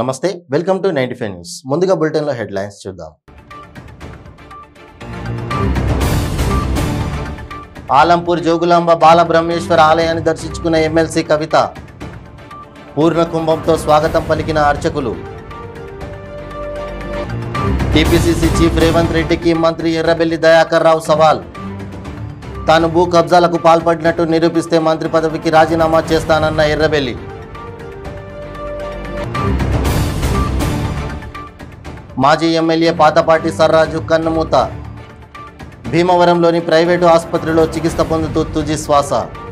నమస్తే welcome to ninety five news ముందుగా బులెటిన్లో హెడ్లైన్స్ చూద్దాం ఆలంపూర్ జోగులాంబ బాలబ్రహ్మేశ్వర ఆలయాన్ని దర్శించుకున్న ఎమ్మెల్సీ కవిత పూర్ణ కుంభంతో స్వాగతం పలికిన అర్చకులు టీపీసీసీ చీఫ్ రేవంత్ రెడ్డికి మంత్రి ఎర్రబెల్లి దయాకర్ రావు సవాల్ తాను భూ కబ్జాలకు పాల్పడినట్టు నిరూపిస్తే మంత్రి పదవికి రాజీనామా చేస్తానన్న ఎర్రబెల్లి మాజీ ఎమ్మెల్యే పాతపాటి సర్రాజు కన్నుమూత భీమవరంలోని ప్రైవేటు ఆసుపత్రిలో చికిత్స పొందుతూ తుది శ్వాస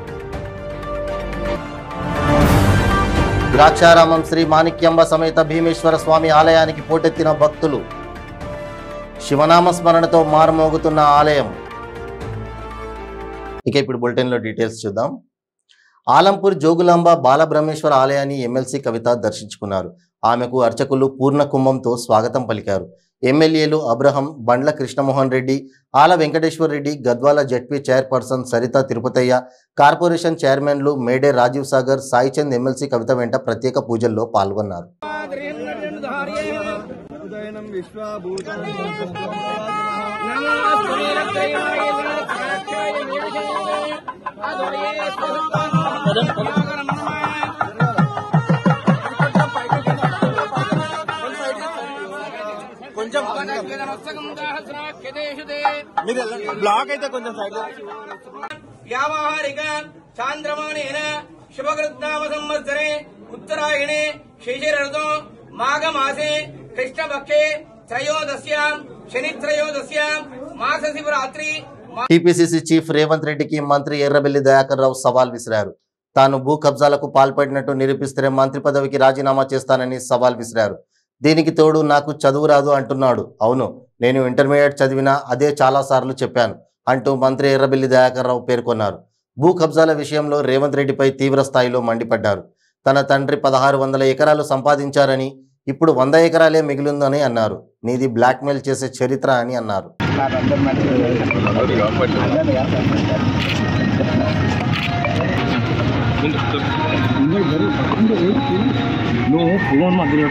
ద్రాక్షారామం శ్రీ మాణిక్యంబ సమేత భీమేశ్వర స్వామి ఆలయానికి పోటెత్తిన భక్తులు శివనామ స్మరణతో మారుమోగుతున్న ఆలయం ఇక ఇప్పుడు బులెటిన్లో డీటెయిల్స్ చూద్దాం ఆలంపూర్ జోగులాంబ బాలబ్రహ్మేశ్వర ఆలయాన్ని ఎమ్మెల్సీ కవిత దర్శించుకున్నారు ఆమెకు అర్చకులు పూర్ణ కుంభంతో స్వాగతం పలికారు ఎమ్మెల్యేలు అబ్రహం బండ్ల Krishnamohan Reddy Ala Venkateshwar Reddy Gadwal ZP chairperson Saritha Tirupathaiah corporation చైర్మన్లు మేడే రాజీవ్ సాగర్ సాయిచంద్ ఎమ్మెల్సీ కవిత వెంట ప్రత్యేక పూజల్లో పాల్గొన్నారు ఉదయనం విశ్వభూతం కొంచెం మీరు బ్లాక్ అయితే కొంచెం సైడ్ వ్యావహారిక చాంద్రమాణేన శుభకృత్నామ సంవత్సరే ఉత్తరాయణే శిశిరఋతో మాఘమాసే కృష్ణపక్షే త్రయోదశ్యాం శనిత్రయోదశ్యాం మాస శివరాత్రి టీపీసీసీ చీఫ్ రేవంత్ రెడ్డికి మంత్రి ఎర్రబెల్లి దయాకర్ రావు సవాల్ విసిరారు తాను భూ కబ్జాలకు పాల్పడినట్టు నిరూపిస్తే మంత్రి పదవికి రాజీనామా చేస్తానని సవాల్ విసిరారు దీనికి తోడు నాకు చదువు రాదు అంటున్నాడు అవును నేను ఇంటర్మీడియట్ చదివినా అదే చాలాసార్లు చెప్పాను అంటూ మంత్రి ఎర్రబెల్లి దయాకర్ రావు పేర్కొన్నారు భూ కబ్జాల విషయంలో రేవంత్ రెడ్డిపై తీవ్ర స్థాయిలో మండిపడ్డారు తన తండ్రి పదహారు వందల ఎకరాలు సంపాదించారని ఇప్పుడు వంద ఎకరాలే మిగిలిందని అన్నారు నీది బ్లాక్మెయిల్ చేసే చరిత్ర అని అన్నారు నువ్వు ఫోన్ మధ్యలో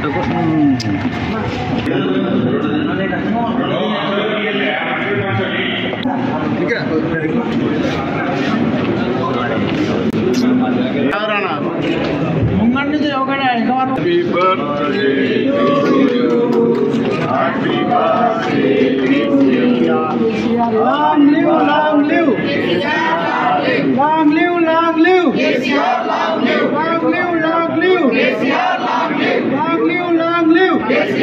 Long live, long live. Long live, long live. Long live, long live. Long live, long live. Long live. Long live.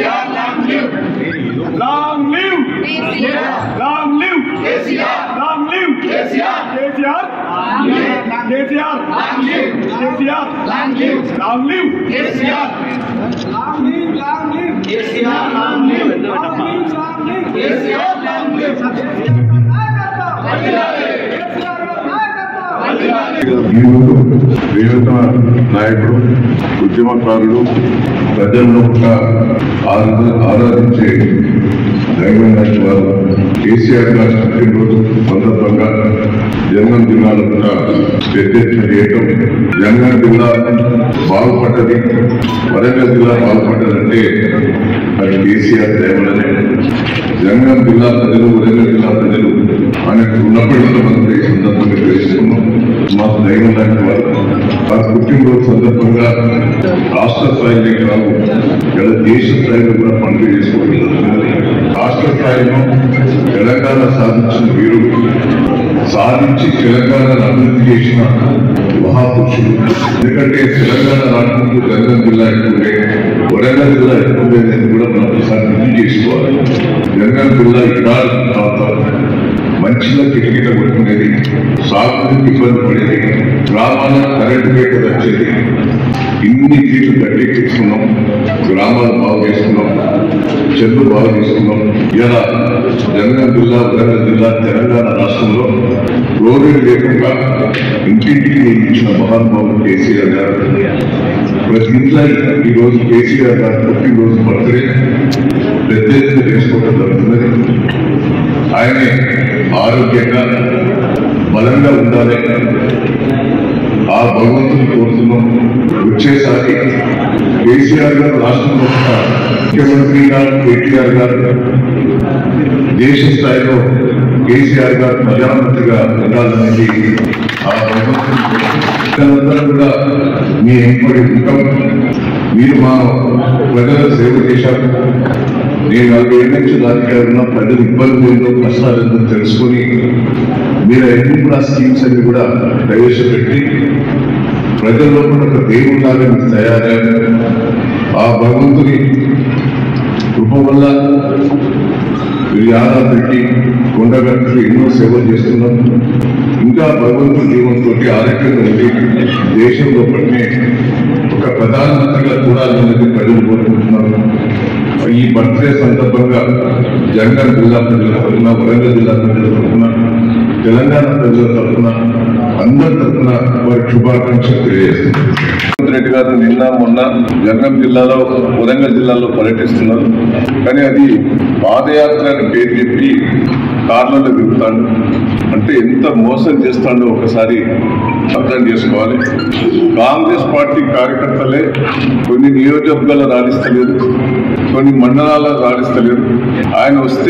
Long live. Long live. KCR. Long live. KCR. KCR. KCR. Long live. Long live. KCR. Long live, long live. KCR. Long live. Long live, long live. KCR. Long live. వీరుడు వీరత నాయకుడు ఉద్యమకారుడు ప్రజలను కూడా ఆరా- ఆరాధించే దైవం లాంటి వారు కేసీఆర్ గారి పుట్టినరోజు సందర్భంగా జన్మం జిల్లాలో కూడా పెద్ద ఎత్తున చేయటం జన్మం జిల్లా బాగుపడ్డది వరంగల్ జిల్లా బాగుపడ్డదంటే అది కేసీఆర్ దైవలనే జన్మం జిల్లా ప్రజలు వరంగల్ జిల్లా ప్రజలు ఆయనకు ఉన్నప్పటికీ మనం ఈ సందర్భంగా తెలుసుకున్నాం మాకు దైవం లాంటి వారు వారి పుట్టినరోజు సందర్భంగా రాష్ట్ర స్థాయిలో కాదు ఇలా దేశ స్థాయిలో కూడా పండుగ చేసుకోవడం రాష్ట్ర స్థాయిలో తెలంగాణ సాధించిన వీరుడు సాధించి తెలంగాణను అభివృద్ధి చేసిన మహాపురుషుడు ఎందుకంటే తెలంగాణ రాకముందు వరంగల్ జిల్లా ఎక్కువే వరంగల్ జిల్లా ఎక్కువే అనేది కూడా మనం ఒకసారి గుర్తు చేసుకోవాలి వరంగల్ జిల్లా ఇడాల తర్వాత మంచిగా కిటకిట కొట్టుకునేది సాగునీటికి ఇబ్బంది పడేది గ్రామాలకు కరెంటు పేట వచ్చేది ఇన్ని తీర్లు కట్టెక్కించుకున్నాం గ్రామాలు బాగు చేసుకున్నాం చెట్లు బాగు చేసుకున్నాం ఇలా జనగాం జిల్లా వరంగల్ జిల్లా తెలంగాణ రాష్ట్రంలో రోడ్డు లేకుండా ఇంటింటికి ఇచ్చిన మహానుభావులు కేసీఆర్ గారు ప్రతి ఇంట్లో ఈ రోజు కేసీఆర్ గారు పుట్టినరోజు బర్త్డే పెద్ద ఎత్తున చేసుకోవడం జరుగుతున్నది ఆయనే ఆరోగ్యంగా బలంగా ఉండాలి ఆ భగవంతుని కోరుతున్నాం వచ్చేసారి కేసీఆర్ గారు రాష్ట్రంలో ఒక ముఖ్యమంత్రిగా కేటీఆర్ గారు దేశ స్థాయిలో కేసీఆర్ గారు ప్రధానమంత్రిగా ఉండాలనేది ఆ భగవంతుని కూడా మీ ఎంపడి ఉంటాం మీరు మా ప్రజల సేవ చేశారు నేను నలభై ఏళ్ళ నుంచి రాజకీయాల్లో ప్రజలు ఇబ్బంది ఏందో కష్టాలు ఏందో తెలుసుకొని మీరు అన్ని కూడా స్కీమ్స్ అన్ని కూడా ప్రవేశపెట్టి ప్రజల్లో కూడా ఒక దేవుళ్ళలాగా మీకు తయారయ్యారు ఆ భగవంతుని కృప వల్ల మీరు యాదాద్రికి కొండగట్టులు ఎన్నో సేవలు చేస్తున్నాం ఇంకా భగవంతుడి జీవంతో ఆరోగ్యంగా ఉండి దేశంలో పట్టినే ఒక ప్రధానమంత్రిగా చూడాలనేది ప్రజలు కోరుకుంటున్నారు ఈ బర్త్డే సందర్భంగా జనగాం జిల్లా ప్రజల తరఫున వరంగల్ జిల్లా ప్రజల తరఫున తెలంగాణ ప్రజల తరఫున అందరి తరఫున వారి శుభాకాంక్షలు తెలియజేస్తున్నాను రేవంత్ రెడ్డి గారు నిన్న మొన్న జనగాం జిల్లాలో వరంగల్ జిల్లాలో పర్యటిస్తున్నారు కానీ అది పాదయాత్ర అని పేరు చెప్పి కార్లలో తిరుగుతాడు అంటే ఎంత మోసం చేస్తాడో ఒకసారి అర్థం చేసుకోవాలి కాంగ్రెస్ పార్టీ కార్యకర్తలే కొన్ని నియోజకవర్గాలు రాణిస్తలేదు కొన్ని మండలాల్లో రాణిస్తలేదు ఆయన వస్తే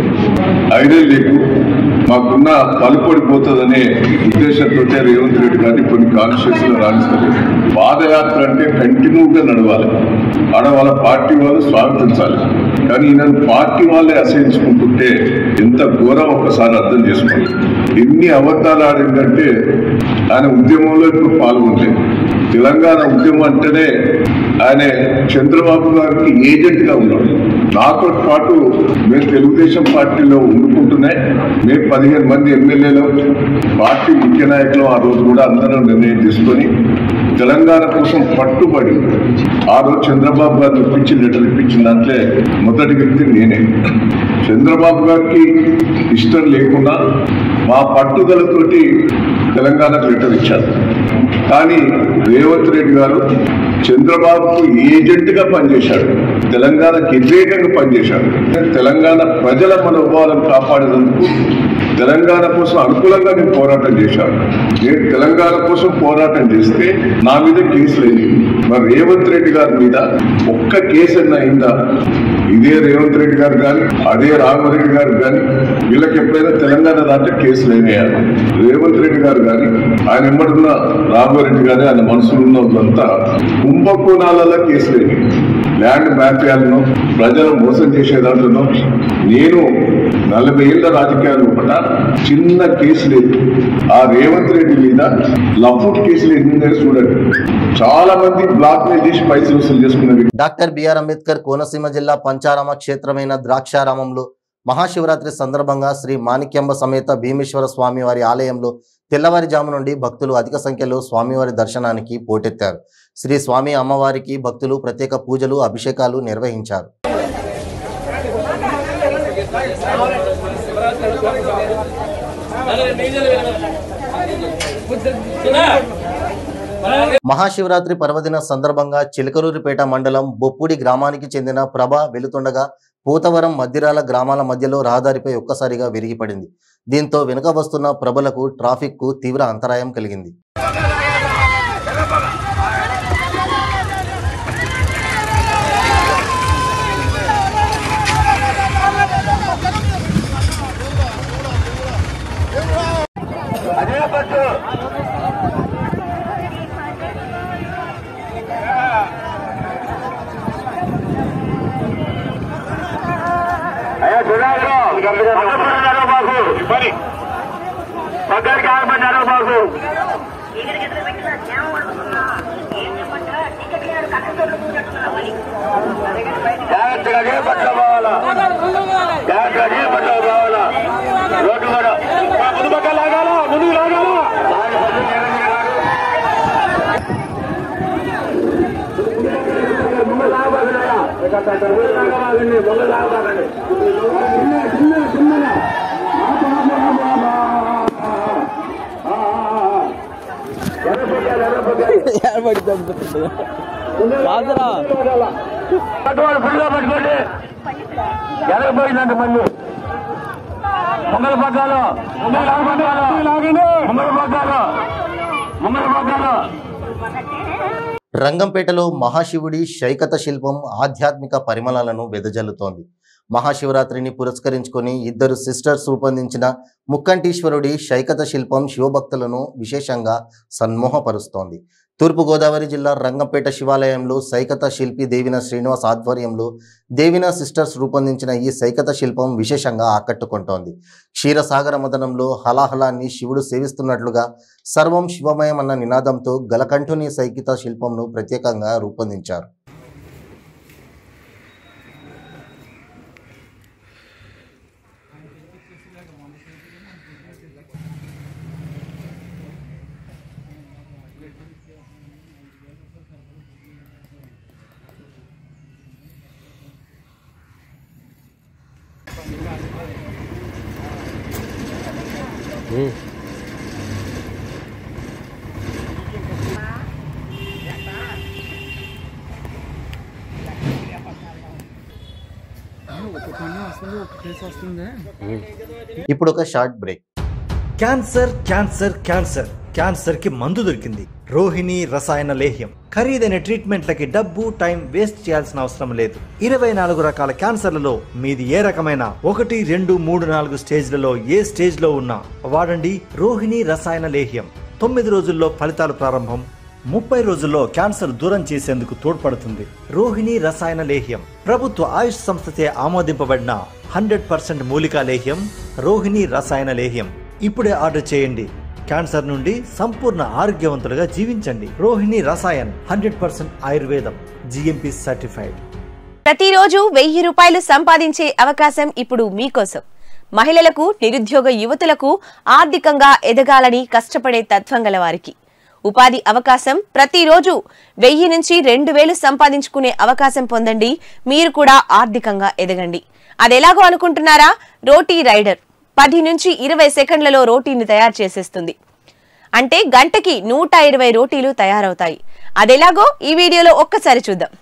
ఐడియా లేకు మాకున్న పలుపడిపోతుందనే ఉద్దేశంతో రేవంత్ రెడ్డి గారిని కొన్ని కాన్స్టిట్యూన్స్ లో రాణిస్తలేదు పాదయాత్ర అంటే కంటిన్యూగా నడవాలి ఆడ వాళ్ళ పార్టీ వాళ్ళు స్వాగతించాలి కానీ ఈయన పార్టీ వాళ్ళే అసహించుకుంటుంటే ఎంత ఘోరం ఒక్కసారి అర్థం చేసుకోండి ఎన్ని అబద్ధాలు ఆడిందంటే ఆయన ఉద్యమంలో ఇప్పుడు పాల్గొనలేదు తెలంగాణ ఉద్యమం అంటేనే ఆయన చంద్రబాబు గారికి ఏజెంట్ గా ఉన్నాడు నాతో పాటు మేము తెలుగుదేశం పార్టీలో ఉండుకుంటూనే మేము పదిహేను మంది ఎమ్మెల్యేలు పార్టీ ముఖ్య నాయకులు ఆ రోజు కూడా అందరం నిర్ణయం తీసుకొని తెలంగాణ కోసం పట్టుబడి ఆ రోజు చంద్రబాబు గారు ఇప్పించి లెటర్ ఇప్పించిన దాంట్లో మొదటి వ్యక్తి నేనే చంద్రబాబు గారికి ఇష్టం లేకుండా మా పట్టుదలతోటి తెలంగాణకు లెటర్ ఇచ్చారు కానీ రేవంత్ రెడ్డి గారు చంద్రబాబుకు ఏజెంట్ గా పనిచేశాడు తెలంగాణకు వ్యతిరేకంగా పనిచేశాడు తెలంగాణ ప్రజల మనోభావాలను కాపాడేందుకు తెలంగాణ కోసం అనుకూలంగా నేను పోరాటం చేశాను నేను తెలంగాణ కోసం పోరాటం చేస్తే నా మీద కేసు లేదు మరి రేవంత్ రెడ్డి గారి మీద ఒక్క కేసు అన్న అయిందా ఇదే రేవంత్ రెడ్డి గారు కానీ అదే రాఘవరెడ్డి గారు కానీ వీళ్ళకి ఎప్పుడైనా తెలంగాణ దాంట్లో కేసులు అయినాయా రేవంత్ రెడ్డి గారు కానీ ఆయన ఎమ్మడున్న రాఘవరెడ్డి గారు ఆయన మనసులో ఉన్న వాళ్ళంతా కుంభకోణాలలో కేసులు అయినాయి ల్యాండ్ మాఫియాలను ప్రజలు మోసం చేసే దాంట్లో నేను నలభై ఏళ్ల రాజకీయాలు ఒకట చిన్న కేసు లేదు ఆ రేవంత్ రెడ్డి మీద లఫ్ట్ కేసులు ఎన్ని ఉన్నాయో చూడండి చాలా మంది బ్లాక్ మెయిల్ చేసి పైసలు వసూలు చేసుకున్న వ్యక్తి. డాక్టర్ బిఆర్ అంబేద్కర్ కోనసీమ జిల్లా పంచారామ క్షేత్రమైన ద్రాక్షారామంలో మహాశివరాత్రి సందర్భంగా శ్రీ మాణిక్యంబ సమేత భీమేశ్వర స్వామివారి ఆలయంలో తెల్లవారుజాము నుండి భక్తులు అధిక సంఖ్యలో స్వామివారి దర్శనానికి పోటెత్తారు శ్రీ స్వామి అమ్మవారికి భక్తులు ప్రత్యేక పూజలు అభిషేకాలు నిర్వహించారు మహాశివరాత్రి పర్వదిన సందర్భంగా చిలకలూరిపేట మండలం బొప్పుడి గ్రామానికి చెందిన ప్రభ వెలుతుండగా పూతవరం మద్దిరాల గ్రామాల మధ్యలో రహదారిపై ఒక్కసారిగా విరిగిపడింది దీంతో వెనుక వస్తున్న ప్రభలకు ట్రాఫిక్ కు తీవ్ర అంతరాయం కలిగింది ఎనకపోయిందంటే మళ్ళీ ముంగల పగ్గాలు ముంగల పగ్గాలు ముంగల పగ్గాలు ముంగల పగ్గాలు రంగంపేటలో మహాశివుడి శైకత శిల్పం ఆధ్యాత్మిక పరిమళాలను వెదజల్లుతోంది మహాశివరాత్రిని పురస్కరించుకొని ఇద్దరు సిస్టర్స్ రూపొందించిన ముక్కంటీశ్వరుడి శైకత శిల్పం శివభక్తులను విశేషంగా సన్మోహపరుస్తోంది తూర్పుగోదావరి జిల్లా రంగంపేట శివాలయంలో సైకత శిల్పి దేవిన శ్రీనివాస్ ఆధ్వర్యంలో దేవిన సిస్టర్స్ రూపొందించిన ఈ సైకత శిల్పం విశేషంగా ఆకట్టుకుంటోంది క్షీరసాగర మదనంలో హలాహలాన్ని శివుడు సేవిస్తున్నట్లుగా సర్వం శివమయం అన్న నినాదంతో గలకంఠుని సైకిత శిల్పంను ప్రత్యేకంగా రూపొందించారు ఇప్పుడు ఒక short break cancer cancer cancer cancer కి మందు దొరికింది రోహిణి రసాయన లేహ్యం ఖరీదైన ట్రీట్మెంట్లకి డబ్బు టైం వేస్ట్ చేయాల్సిన అవసరం లేదు ఇరవై నాలుగు రకాల క్యాన్సర్లలో మీది ఏ రకమైన ఒకటి రెండు మూడు నాలుగు స్టేజ్లలో ఏ స్టేజ్ లో ఉన్నా వాడండి రోహిణి రసాయన లేహ్యం తొమ్మిది రోజుల్లో ఫలితాలు ప్రారంభం ముప్పై రోజుల్లో క్యాన్సర్ దూరం చేసేందుకు తోడ్పడుతుంది రోహిణి రసాయన లేహ్యం ప్రభుత్వ ఆయుష్ సంస్థచే ఆమోదింపబడిన హండ్రెడ్ పర్సెంట్ మూలికా లేహ్యం రోహిణి రసాయన లేహ్యం ఇప్పుడే ఆర్డర్ చేయండి క్యాన్సర్ నుండి సంపూర్ణ ఆరోగ్యవంతులుగా జీవించండి రోహిణి రసాయన్ హండ్రెడ్ పర్సెంట్ ఆయుర్వేదం జిఎంపి సర్టిఫైడ్ ప్రతిరోజు వెయ్యి రూపాయలు సంపాదించే అవకాశం ఇప్పుడు మీకోసం మహిళలకు నిరుద్యోగ యువతులకు ఆర్థికంగా ఎదగాలని కష్టపడే తత్వం గల వారికి ఉపాధి అవకాశం ప్రతిరోజు వెయ్యి నుంచి రెండు వేలు సంపాదించుకునే అవకాశం పొందండి మీరు కూడా ఆర్థికంగా ఎదగండి అదెలాగో అనుకుంటున్నారా రోటీ రైడర్ పది నుంచి ఇరవై సెకండ్లలో రోటీని తయారు చేసేస్తుంది అంటే గంటకి నూట ఇరవై రోటీలు తయారవుతాయి అదెలాగో ఈ వీడియోలో ఒక్కసారి చూద్దాం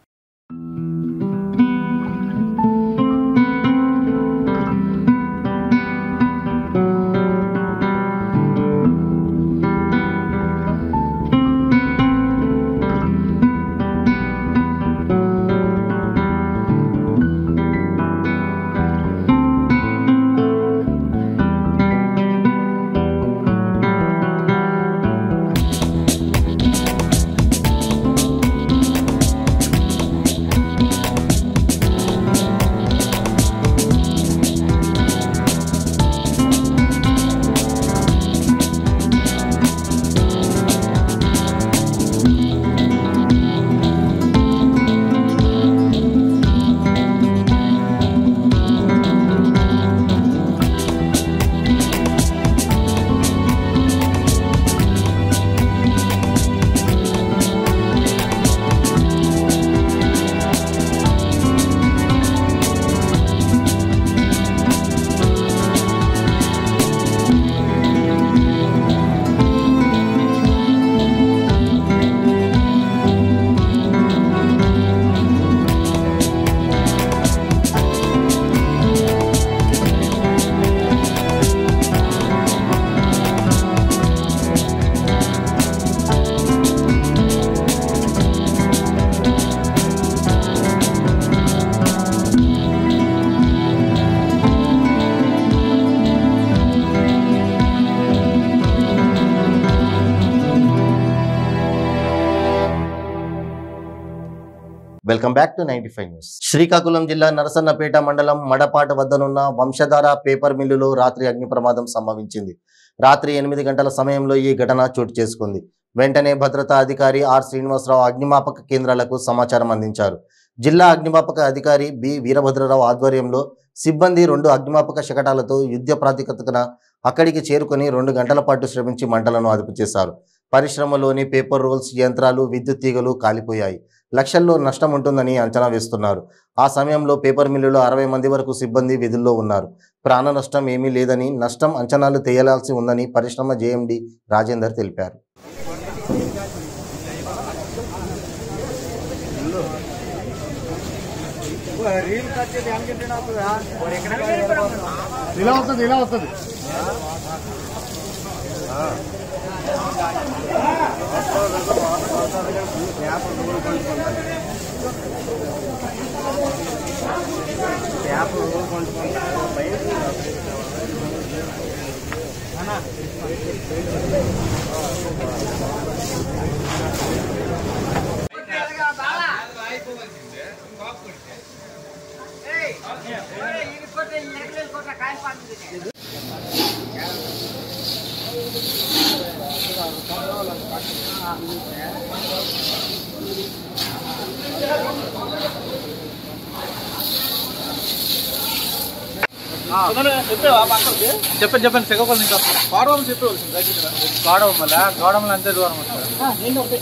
welcome back to ninety five news Srikakulam జిల్లా నరసన్నపేట మండలం మడపాట వద్దనున్న వంశధార పేపర్ మిల్లులో రాత్రి అగ్ని ప్రమాదం సంభవించింది రాత్రి ఎనిమిది గంటల సమయంలో ఈ ఘటన చోటు చేసుకుంది వెంటనే భద్రతా అధికారి ఆర్ శ్రీనివాసరావు అగ్నిమాపక కేంద్రాలకు సమాచారం అందించారు జిల్లా అగ్నిమాపక అధికారి బి వీరభద్రరావు ఆధ్వర్యంలో సిబ్బంది రెండు అగ్నిమాపక శకటాలతో యుద్ధ ప్రాతిపదికన అక్కడికి చేరుకొని రెండు గంటల పాటు శ్రమించి మంటలను అదుపు చేశారు పరిశ్రమలోని పేపర్ రోల్స్ యంత్రాలు విద్యుత్ తీగలు కాలిపోయాయి లక్షల్లో నష్టం ఉంటుందని అంచనా వేస్తున్నారు ఆ సమయంలో పేపర్ మిల్లులో అరవై మంది వరకు సిబ్బంది విధుల్లో ఉన్నారు ప్రాణ నష్టం ఏమీ లేదని నష్టం అంచనాలు తేయాల్సి ఉందని పరిశ్రమ జేఎండి రాజేందర్ తెలిపారు ఇలా వస్తుంది ఇలా వస్తుంది చెప్పండి చెప్పండి శ్రీకాకుళం ఇంకా గోడవరం చెప్పేవాల్సింది దగ్గర గోడవం వల్ల గోడవరం అంతే దూరం వస్తుంది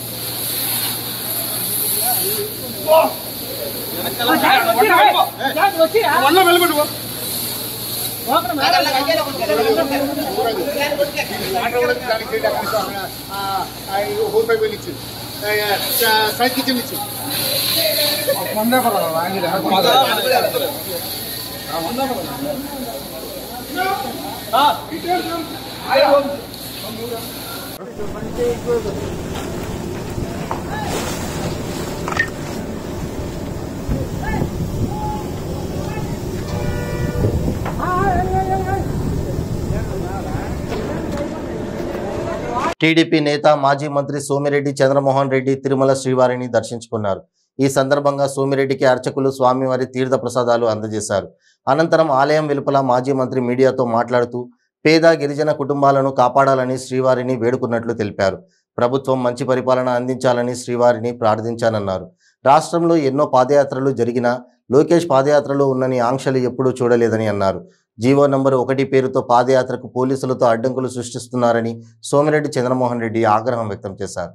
టీడీపీ నేత మాజీ మంత్రి సోమిరెడ్డి చంద్రమోహన్ రెడ్డి తిరుమల శ్రీవారిని దర్శించుకున్నారు ఈ సందర్భంగా సోమిరెడ్డికి అర్చకులు స్వామివారి తీర్థ ప్రసాదాలు అందజేశారు అనంతరం ఆలయం వెలుపల మాజీ మంత్రి మీడియాతో మాట్లాడుతూ పేద గిరిజన కుటుంబాలను కాపాడాలని శ్రీవారిని వేడుకున్నట్లు తెలిపారు ప్రభుత్వం మంచి పరిపాలన అందించాలని శ్రీవారిని ప్రార్థించానన్నారు రాష్ట్రంలో ఎన్నో పాదయాత్రలు జరిగినా లోకేష్ పాదయాత్రలో ఉన్నని ఆంక్షలు ఎప్పుడూ చూడలేదని అన్నారు జీవో నంబర్ ఒకటి పేరుతో పాదయాత్రకు పోలీసులతో అడ్డంకులు సృష్టిస్తున్నారని సోమిరెడ్డి చంద్రమోహన్ రెడ్డి ఆగ్రహం వ్యక్తం చేశారు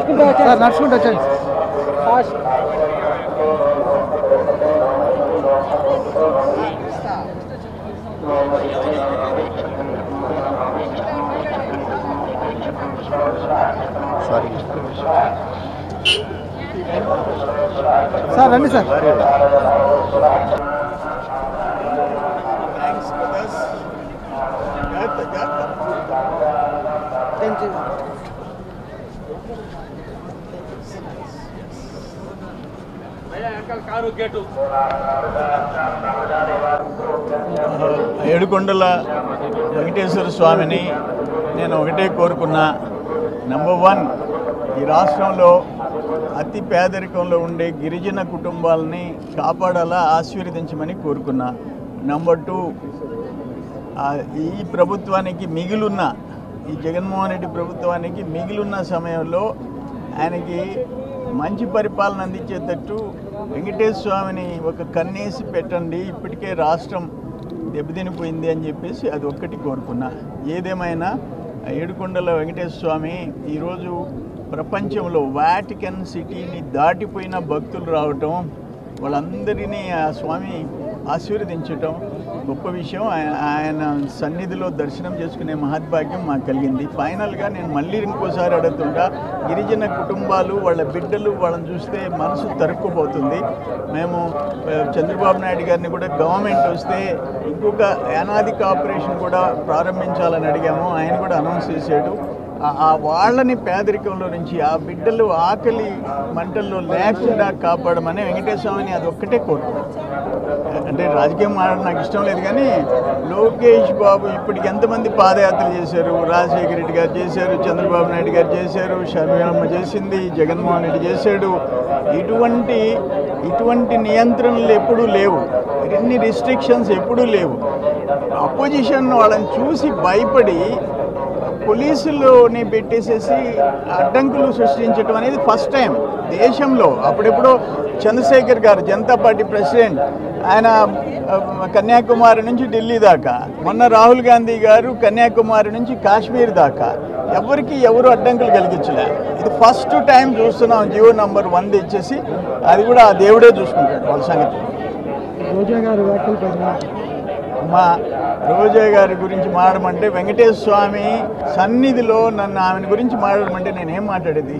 సార్ రండి సార్ ఏడుకొండల వెంకటేశ్వర స్వామిని నేను ఒకటే కోరుకున్నా నెంబర్ వన్ ఈ రాష్ట్రంలో అతి పేదరికంలో ఉండే గిరిజన కుటుంబాలని కాపాడాలా ఆశీర్వదించమని కోరుకున్నా నెంబర్ టూ ఆ, ఈ ప్రభుత్వానికి మిగిలిన ఈ జగన్మోహన్ రెడ్డి ప్రభుత్వానికి మిగిలిన సమయంలో ఆయనకి మంచి పరిపాలన అందించేటట్టు వెంకటేశ్వర స్వామిని ఒక కన్నేసి పెట్టండి ఇప్పటికే రాష్ట్రం దెబ్బతినిపోయింది అని చెప్పేసి అది ఒక్కటి కోరుకున్నా ఏదేమైనా ఆ ఏడుకొండల వెంకటేశ్వర స్వామి ఈరోజు ప్రపంచంలో వాటికన్ సిటీని దాటిపోయిన భక్తులు రావటం వాళ్ళందరినీ ఆ స్వామి ఆశీర్వదించటం గొప్ప విషయం ఆయ- ఆయన సన్నిధిలో దర్శనం చేసుకునే మహద్భాగ్యం మాకు కలిగింది ఫైనల్గా నేను మళ్ళీ ఇంకోసారి అడుగుతుంటా గిరిజన కుటుంబాలు వాళ్ళ బిడ్డలు వాళ్ళని చూస్తే మనసు తరుక్కుపోతుంది మేము ఆ, చంద్రబాబు నాయుడు గారిని కూడా గవర్నమెంట్ వస్తే ఇంకొక అనాది ఆపరేషన్ కూడా ప్రారంభించాలని అడిగాము ఆయన కూడా అనౌన్స్ చేశాడు ఆ- ఆ వాళ్ళని పేదరికంలో నుంచి ఆ బిడ్డలు ఆకలి మంటల్లో లేకుండా కాపాడమని వెంకటేశ్వర స్వామిని అది ఒక్కటే కోరుకున్నాను అంటే రాజకీయం ఆడడం నాకు ఇష్టం లేదు కానీ లోకేష్ బాబు ఇప్పటికి ఎంతమంది పాదయాత్రలు చేశారు రాజశేఖర రెడ్డి గారు చేశారు చంద్రబాబు నాయుడు గారు చేశారు షర్మిలమ్మ చేసింది జగన్మోహన్ రెడ్డి చేశాడు ఇటువంటి ఇటువంటి నియంత్రణలు ఎప్పుడూ లేవు ఇన్ని రిస్ట్రిక్షన్స్ ఎప్పుడూ లేవు అపోజిషన్ వాళ్ళని చూసి భయపడి పోలీసులని పెట్టేసేసి అడ్డంకులు సృష్టించడం అనేది ఫస్ట్ టైం దేశంలో అప్పుడెప్పుడో చంద్రశేఖర్ గారు జనతా పార్టీ ప్రెసిడెంట్ ఆయన ఆ, కన్యాకుమారి నుంచి ఢిల్లీ దాకా మొన్న రాహుల్ గాంధీ గారు కన్యాకుమారి నుంచి కాశ్మీర్ దాకా ఎవరికి ఎవరు అడ్డంకులు కలిగించలే ఇది ఫస్ట్ టైం చూస్తున్నాం జియో నంబర్ వన్ తెచ్చేసి అది కూడా ఆ దేవుడే చూసుకుంటాడు వాళ్ళ సంగతి మా రోజా గారి గురించి మాడమంటే వెంకటేశ్వర స్వామి సన్నిధిలో నన్ను ఆమెను గురించి మాట్లాడమంటే నేనేం మాట్లాడేది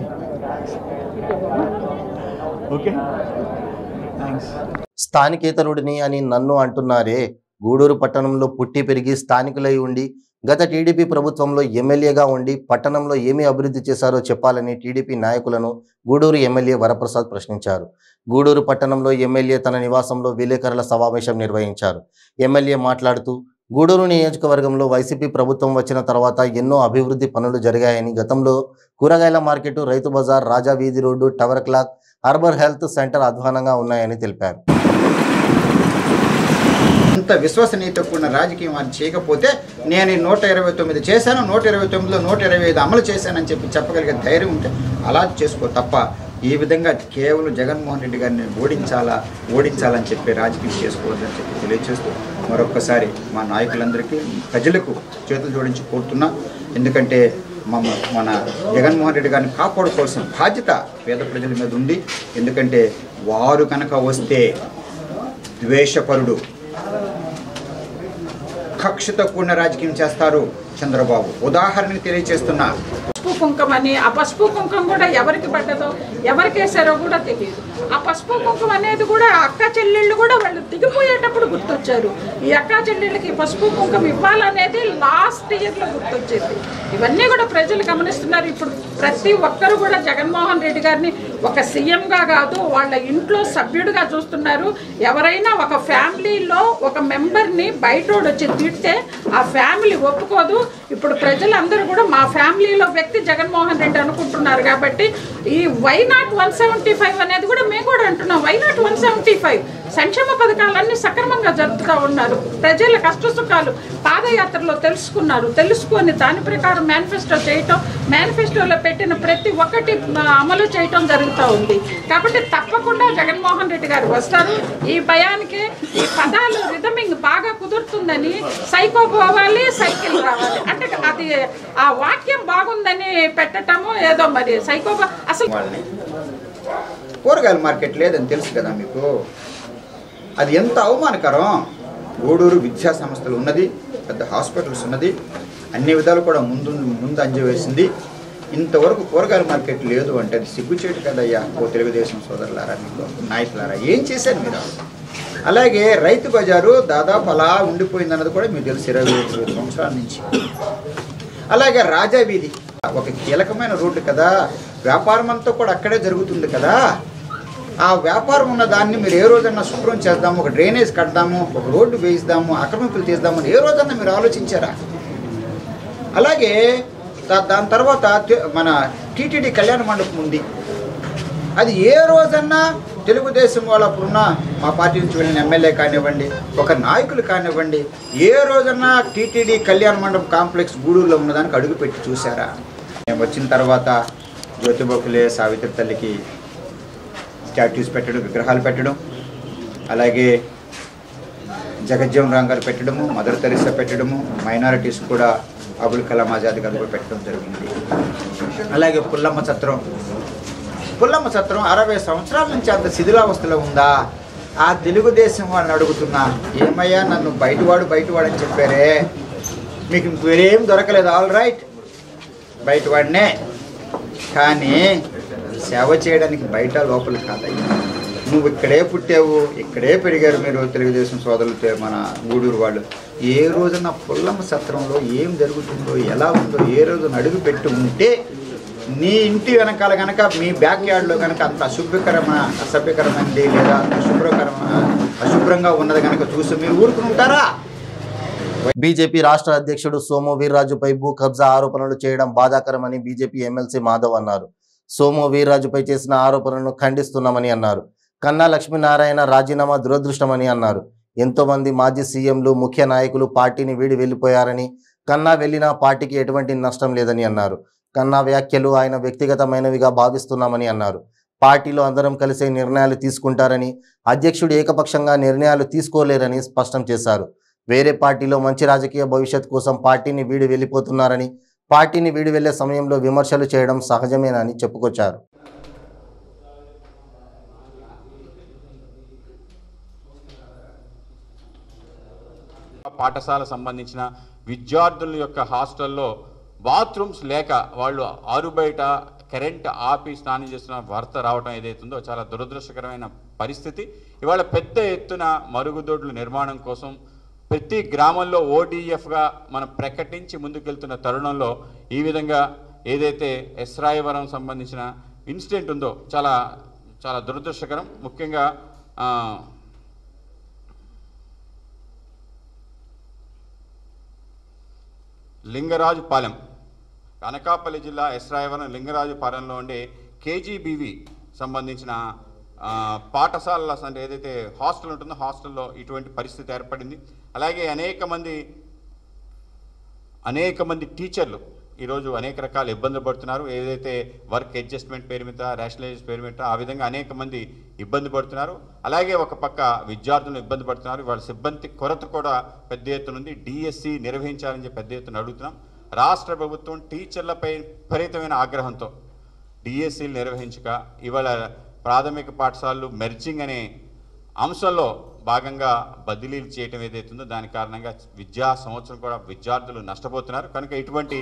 ఓకే థ్యాంక్స్ స్థానికేతరుడిని అని నన్ను అంటున్నారే గూడూరు పట్టణంలో పుట్టి పెరిగి స్థానికులై ఉండి గత టీడీపీ ప్రభుత్వంలో ఎమ్మెల్యేగా ఉండి పట్టణంలో ఏమి అభివృద్ధి చేశారో చెప్పాలని టీడీపీ నాయకులను గూడూరు ఎమ్మెల్యే వరప్రసాద్ ప్రశ్నించారు గూడూరు పట్టణంలో ఎమ్మెల్యే తన నివాసంలో విలేకరుల సమావేశం నిర్వహించారు ఎమ్మెల్యే మాట్లాడుతూ గూడూరు నియోజకవర్గంలో వైసీపీ ప్రభుత్వం వచ్చిన తర్వాత ఎన్నో అభివృద్ధి పనులు జరిగాయని గతంలో కూరగాయల మార్కెట్ రైతు బజార్ రాజా వీధి road tower clock harbour health centre అధ్వానంగా ఉన్నాయని తెలిపారు అంత విశ్వసనీయత కూడిన రాజకీయం అని చేయకపోతే నేను ఈ నూట ఇరవై తొమ్మిది చేశాను నూట ఇరవై తొమ్మిదిలో నూట ఇరవై ఐదు అమలు చేశానని చెప్పి చెప్పగలిగే ధైర్యం ఉంటే అలా చేసుకో తప్ప ఈ విధంగా కేవలం జగన్మోహన్ రెడ్డి గారిని ఓడించాలా ఓడించాలని చెప్పి రాజకీయం చేసుకోవద్దని చెప్పి తెలియజేస్తూ మరొక్కసారి మా నాయకులందరికీ ప్రజలకు చేతులు జోడించి కోరుతున్నా ఎందుకంటే మమ్మ మన జగన్మోహన్ రెడ్డి గారిని కాపాడుకోవాల్సిన బాధ్యత పేద ప్రజల మీద ఉంది ఎందుకంటే వారు కనుక వస్తే ద్వేషపరుడు కక్షతో కూడిన రాజకీయం చేస్తారు చంద్రబాబు ఉదాహరణకు తెలియజేస్తున్నా పసుపు కుంకుమ అని ఆ పసుపు కుంకుమ కూడా ఎవరికి పడ్డదో ఎవరికి వేసారో కూడా తెలియదు ఆ పసుపు కుంకుమ అనేది కూడా అక్క చెల్లెళ్ళు కూడా వాళ్ళు దిగిపోయేటప్పుడు గుర్తొచ్చారు ఈ అక్క చెల్లెళ్ళకి పసుపు కుంకుమ ఇవ్వాలనేది లాస్ట్ ఇయర్లో గుర్తొచ్చింది ఇవన్నీ కూడా ప్రజలు గమనిస్తున్నారు ఇప్పుడు ప్రతి ఒక్కరు కూడా జగన్మోహన్ రెడ్డి గారిని ఒక సీఎంగా కాదు వాళ్ళ ఇంట్లో సభ్యుడిగా చూస్తున్నారు ఎవరైనా ఒక ఫ్యామిలీలో ఒక మెంబర్ని బయటోడు వచ్చి తిడితే ఆ ఫ్యామిలీ ఒప్పుకోదు ఇప్పుడు ప్రజలందరూ కూడా మా ఫ్యామిలీలో వ్యక్తి జగన్మోహన్ రెడ్డి అనుకుంటున్నారు కాబట్టి ఈ why not one seventy five అనేది కూడా మేము కూడా అంటున్నాం why not one seventy five సంక్షేమ పథకాలన్నీ సక్రమంగా జరుపుతూ ఉన్నారు ప్రజల కష్ట సుఖాలు పాదయాత్రలో తెలుసుకున్నారు తెలుసుకొని దాని ప్రకారం మేనిఫెస్టో చేయటం మేనిఫెస్టోలో పెట్టిన ప్రతి ఒక్కటి ఆ, అమలు చేయటం జరుగుతూ ఉంది కాబట్టి తప్పకుండా జగన్మోహన్ రెడ్డి గారు వస్తారు ఈ భయానికి ఈ పదాలు రిథమింగ్ బాగా కుదురుతుందని సైకో పోవాలి సైకిల్ రావాలి అంటే అది ఆ వాక్యం బాగుందని పెట్టటము ఏదో మరి సైకో బా- అసలు వాళ్ళని కూరగాయల మార్కెట్ లేదని తెలుసు కదా మీకు అది ఎంత అవమానకరం గూడూరు విద్యా సంస్థలు ఉన్నది పెద్ద హాస్పిటల్స్ ఉన్నది అన్ని విధాలు కూడా ముందు ముందు అంజ వేసింది ఇంతవరకు కూరగాయల మార్కెట్ లేదు అంటే అది సిగ్గుచేటు కదయ్యా ఓ తెలుగుదేశం సోదరులారా మీకు నాయకులారా ఏం చేశారు మీరు అలాగే రైతు బజారు దాదాపు అలా ఉండిపోయింది అన్నది కూడా మీకు తెలుసు ఇరవై ఇరవై సంవత్సరాల నుంచి అలాగే రాజా వీధి ఒక కీలకమైన రోడ్డు కదా వ్యాపారం అంతా కూడా అక్కడే జరుగుతుంది కదా ఆ వ్యాపారం ఉన్న దాన్ని మీరు ఏ రోజన్నా శుభ్రం చేద్దాము ఒక డ్రైనేజ్ కడదాము ఒక రోడ్డు వేయిద్దాము ఆక్రమింపులు తీద్దాము అని ఏ రోజన్నా మీరు ఆలోచించారా అలాగే దా- దాని తర్వాత తె- మన టీటీడీ కళ్యాణ మండపం ఉంది అది ఏ రోజన్నా తెలుగుదేశం వాళ్ళ అప్పుడున్న మా పార్టీ నుంచి వెళ్ళిన ఎమ్మెల్యే కానివ్వండి ఒక నాయకులు కానివ్వండి ఏ రోజన్నా టీటీడీ కళ్యాణ మండపం కాంప్లెక్స్ గూడూరులో ఉన్నదానికి అడుగు పెట్టి చూసారా మేము వచ్చిన తర్వాత జ్యోతిబాపులే సావిత్రి తల్లికి స్టాట్యూస్ పెట్టడం విగ్రహాలు పెట్టడం అలాగే జగజ్జీవన్ రామ్ గారు పెట్టడము మదర్ తెరిసా పెట్టడము మైనారిటీస్ కూడా అబుల్ కలాం ఆజాద్ గారు కూడా పెట్టడం జరిగింది అలాగే పుల్లమ్మ సత్రం పుల్లమ్మ సత్రం అరవై సంవత్సరాల నుంచి అంత శిథిలావస్థలో ఉందా ఆ తెలుగుదేశం వాళ్ళని అడుగుతున్నా ఏమయ్యా నన్ను బయటవాడు బయటవాడు అని చెప్పారే మీకు వేరేం దొరకలేదు ఆల్ రైట్ బయటవాడినే కానీ సేవ చేయడానికి బయట లోపల కాదయ్యా నువ్వు ఇక్కడే పుట్టావు ఇక్కడే పెరిగారు మీరు తెలుగుదేశం సోదరులు తె- మన గూడూరు వాళ్ళు ఏ రోజున పుల్లమ్మ సత్రంలో ఏం జరుగుతుందో ఎలా ఉందో ఏ రోజున అడుగు పెట్టి ఉంటే నీ ఇంటి వెనకాల కనుక మీ బ్యాక్ యార్డ్లో కనుక అంత అశుభ్రకరమైన అసభ్యకరమైనది లేదా అశుభ్రకరమైన అశుభ్రంగా ఉన్నది కనుక చూసి మీరు ఊరుకుని ఉంటారా బీజేపీ రాష్ట్ర అధ్యక్షుడు సోము వీర్రాజుపై భూ కబ్జా ఆరోపణలు చేయడం బాధాకరమని బీజేపీ ఎమ్మెల్సీ మాధవ్ అన్నారు సోము వీర్రాజుపై చేసిన ఆరోపణలను ఖండిస్తున్నామని అన్నారు కన్నా లక్ష్మీనారాయణ రాజీనామా దురదృష్టమని అన్నారు ఎంతో మంది మాజీ సీఎంలు ముఖ్య నాయకులు పార్టీని వీడి వెళ్ళిపోయారని కన్నా వెళ్ళినా పార్టీకి ఎటువంటి నష్టం లేదని అన్నారు కన్నా వ్యాఖ్యలు ఆయన వ్యక్తిగతమైనవిగా భావిస్తున్నామని అన్నారు పార్టీలో అందరం కలిసే నిర్ణయాలు తీసుకుంటారని అధ్యక్షుడు ఏకపక్షంగా నిర్ణయాలు తీసుకోలేరని స్పష్టం చేశారు వేరే పార్టీలో మంచి రాజకీయ భవిష్యత్ కోసం పార్టీని వీడి వెళ్ళిపోతున్నారని పార్టీని వీడి వెళ్లే సమయంలో విమర్శలు చేయడం సహజమేనని చెప్పుకొచ్చారు పాఠశాల సంబంధించిన విద్యార్థుల యొక్క హాస్టల్లో బాత్రూమ్స్ లేక వాళ్ళు ఆరు బయట కరెంట్ ఆపి స్నానం చేస్తున్న వార్త రావడం ఏదైతుందో చాలా దురదృష్టకరమైన పరిస్థితి ఇవాళ పెద్ద ఎత్తున మరుగుదొడ్ల నిర్మాణం కోసం ప్రతి గ్రామంలో ఓడిఎఫ్గా మనం ప్రకటించి ముందుకెళ్తున్న తరుణంలో ఈ విధంగా ఏదైతే ఎస్రాయవరం సంబంధించిన ఇన్సిడెంట్ ఉందో చాలా చాలా దురదృష్టకరం ముఖ్యంగా ఆ, లింగరాజుపాలెం అనకాపల్లి జిల్లా ఎస్రాయవరం లింగరాజుపాలెంలో ఉండే కేజీబీవి సంబంధించిన ఆ, పాఠశాలల అంటే ఏదైతే హాస్టల్ ఉంటుందో హాస్టల్లో ఇటువంటి పరిస్థితి ఏర్పడింది అలాగే అనేక మంది అనేక మంది టీచర్లు ఈరోజు అనేక రకాల ఇబ్బందులు పడుతున్నారు ఏదైతే వర్క్ అడ్జస్ట్మెంట్ పేరు మీద రేషనలైజ్ పేరు మీద ఆ విధంగా అనేక మంది ఇబ్బంది పడుతున్నారు అలాగే ఒక పక్క విద్యార్థులు ఇబ్బంది పడుతున్నారు వాళ్ళ సిబ్బంది కొరత కూడా పెద్ద ఎత్తున ఉంది డిఎస్సి నిర్వహించాలని చెప్పి పెద్ద ఎత్తున అడుగుతున్నాం రాష్ట్ర ప్రభుత్వం టీచర్లపై విపరీతమైన ఆగ్రహంతో డిఎస్సీలు నిర్వహించక ఇవాళ ప్రాథమిక పాఠశాలలు మెర్జింగ్ అనే అంశంలో భాగంగా బదిలీలు చేయటం ఏదైతుందో దాని కారణంగా విద్యా సంవత్సరం కూడా విద్యార్థులు నష్టపోతున్నారు కనుక ఇటువంటి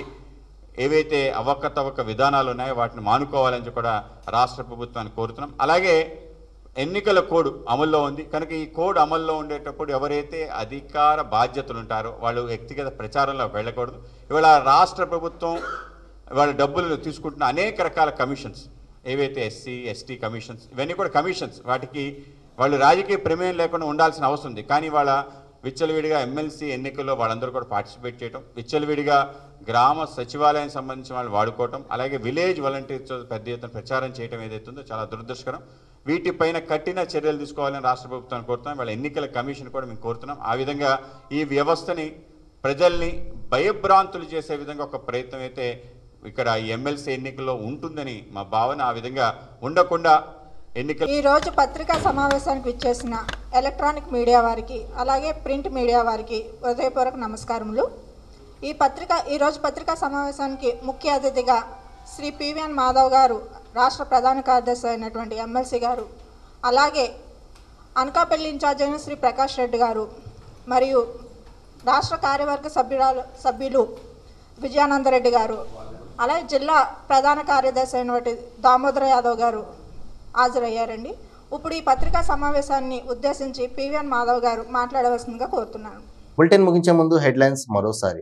ఏవైతే అవకతవక విధానాలు ఉన్నాయో వాటిని మానుకోవాలని చెప్పి కూడా రాష్ట్ర ప్రభుత్వాన్ని కోరుతున్నాం అలాగే ఎన్నికల కోడ్ అమల్లో ఉంది కనుక ఈ కోడ్ అమల్లో ఉండేటప్పుడు ఎవరైతే అధికార బాధ్యతలు ఉంటారో వాళ్ళు వ్యక్తిగత ప్రచారంలో వెళ్ళకూడదు ఇవాళ రాష్ట్ర ప్రభుత్వం ఇవాళ డబ్బులు తీసుకుంటున్న అనేక రకాల కమిషన్స్ ఏవైతే ఎస్సీ ఎస్టీ కమిషన్స్ ఇవన్నీ కూడా కమిషన్స్ వాటికి వాళ్ళు రాజకీయ ప్రమేయం లేకుండా ఉండాల్సిన అవసరం ఉంది కానీ వాళ్ళ విచ్చలవిడిగా ఎమ్మెల్సీ ఎన్నికల్లో వాళ్ళందరూ కూడా పార్టిసిపేట్ చేయడం విచ్చలవిడిగా గ్రామ సచివాలయం సంబంధించిన వాళ్ళు వాడుకోవటం అలాగే విలేజ్ వాలంటీర్స్ పెద్ద ఎత్తున ప్రచారం చేయడం ఏదైతుందో చాలా దురదృష్టకరం వీటిపైన కఠిన చర్యలు తీసుకోవాలని రాష్ట్ర ప్రభుత్వాన్ని కోరుతున్నాం వాళ్ళ ఎన్నికల కమిషన్ కూడా మేము కోరుతున్నాం ఆ విధంగా ఈ వ్యవస్థని ప్రజల్ని భయభ్రాంతులు చేసే విధంగా ఒక ప్రయత్నం అయితే ఇక్కడ ఈ ఎమ్మెల్సీ ఎన్నికల్లో ఉంటుందని మా భావన ఆ విధంగా ఉండకుండా ఎన్నికల ఈ రోజు పత్రికా సమావేశానికి విచ్చేసిన ఎలక్ట్రానిక్ మీడియా వారికి అలాగే ప్రింట్ మీడియా వారికి హృదయపూర్వక నమస్కారములు ఈ పత్రిక ఈరోజు పత్రికా సమావేశానికి ముఖ్య అతిథిగా శ్రీ పివిఎన్ మాధవ్ గారు రాష్ట్ర ప్రధాన కార్యదర్శి అయినటువంటి ఎమ్మెల్సీ గారు అలాగే అనకాపల్లి ఇన్ఛార్జ్ అయిన శ్రీ ప్రకాష్ రెడ్డి గారు మరియు రాష్ట్ర కార్యవర్గ సభ్యురాలు సభ్యులు విజయానందరెడ్డి గారు అలాగే జిల్లా ప్రధాన కార్యదర్శి అయినటువంటి దామోదర యాదవ్ గారు హాజరయ్యారండి ఇప్పుడు ఈ పత్రికా సమావేశాన్ని ఉద్దేశించి పివిఎన్ మాధవ్ గారు మాట్లాడవలసిందిగా కోరుతున్నాను బులెటిన్ ముగించే ముందు హెడ్లైన్స్ మరోసారి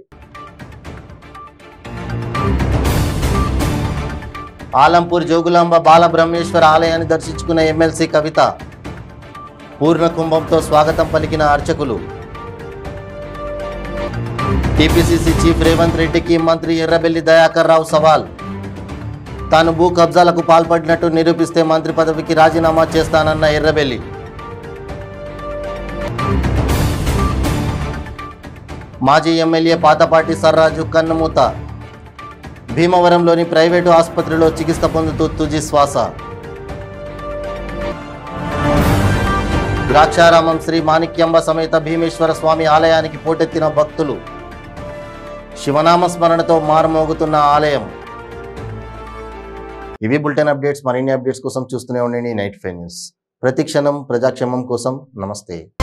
ఆలంపూర్ జోగులాంబ బాలబ్రహ్మేశ్వర ఆలయాన్ని దర్శించుకున్న ఎమ్మెల్సీ కవిత పూర్ణ కుంభంతో స్వాగతం పలికిన అర్చకులు టీపీసీసీ చీఫ్ రేవంత్ రెడ్డికి మంత్రి ఎర్రబెల్లి దయాకర్ రావు సవాల్ తాను భూ కబ్జాలకు పాల్పడినట్టు నిరూపిస్తే మంత్రి పదవికి రాజీనామా చేస్తానన్న ఎర్రబెల్లి మాజీ ఎమ్మెల్యే పాతపాటి సర్రాజు కన్నుమూత భీమవరంలోని ప్రైవేటు ఆసుపత్రిలో చికిత్స పొందుతూ తుది శ్వాస ద్రాక్షారామం శ్రీ మాణిక్యంబ సమేత భీమేశ్వర స్వామి ఆలయానికి పోటెత్తిన భక్తులు శివనామ స్మరణతో మారుమోగుతున్న ఆలయం ఇవి బులెటిన్ అప్డేట్స్ మరిన్ని అప్డేట్స్ కోసం చూస్తూనే ఉండండి నైట్ ఫైవ్ న్యూస్ ప్రతి క్షణం ప్రజాక్షేమం కోసం నమస్తే